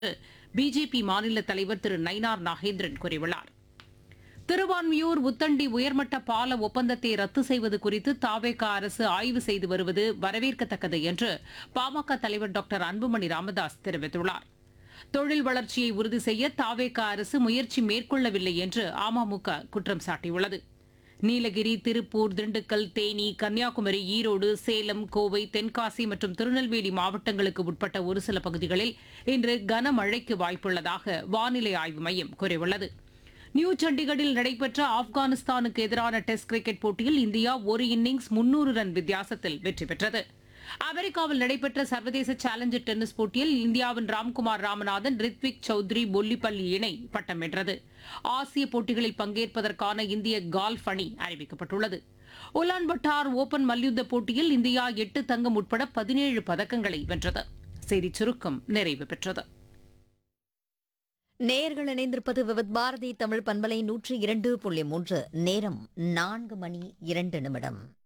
BJP மாநில தலைவர் திரு நயினார் நாகேந்திரன் கூறியுள்ளார் திருவான்மியூர் உத்தண்டி உயர்மட்ட பால ஒப்பந்தத்தை ரத்து செய்வது குறித்து தாவேகா அரசு ஆய்வு செய்து வருவது வரவேற்கத்தக்கது என்று பாமக தலைவர் டாக்டர் அன்புமணி ராமதாஸ் தெரிவித்துள்ளார் தொழில் வளர்ச்சியை உறுதி செய்ய தாவேகா அரசு முயற்சி மேற்கொள்ளவில்லை என்று அமமுக குற்றம் சாட்டியுள்ளது நீலகிரி திருப்பூர் திண்டுக்கல் தேனி கன்னியாகுமரி ஈரோடு சேலம் கோவை தென்காசி மற்றும் திருநெல்வேலி மாவட்டங்களுக்கு உட்பட்ட ஒரு சில பகுதிகளில் இன்று கனமழைக்கு வாய்ப்புள்ளதாக வானிலை ஆய்வு மையம் கூறியுள்ளது நியூ சண்டிகரில் நடைபெற்ற ஆப்கானிஸ்தானுக்கு எதிரான டெஸ்ட் கிரிக்கெட் போட்டியில் இந்தியா ஒரு இன்னிங்ஸ் முன்னூறு ரன் வித்தியாசத்தில் வெற்றி பெற்றது அமெரிக்காவில் நடைபெற்ற சர்வதேச சேலஞ்சர் டென்னிஸ் போட்டியில் இந்தியாவின் ராம்குமார் ராமநாதன் ரித்விக் சௌத்ரி பொல்லிப்பள்ளி இணை பட்டம் வென்றது ஆசிய போட்டிகளில் பங்கேற்பதற்கான இந்திய கால்ஃப் அணி அறிவிக்கப்பட்டுள்ளது உலான் பட்டார் ஓபன் மல்யுத்த போட்டியில் இந்தியா எட்டு தங்கம் உட்பட பதினேழு பதக்கங்களை வென்றது செய்திச் சுருக்கம் நிறைவு பெற்றது நேர்கள் இணைந்திருப்பது விவித் பாரதி தமிழ் பண்பலை நூற்றி இரண்டு புள்ளி மூன்று நேரம் நான்கு மணி இரண்டு நிமிடம்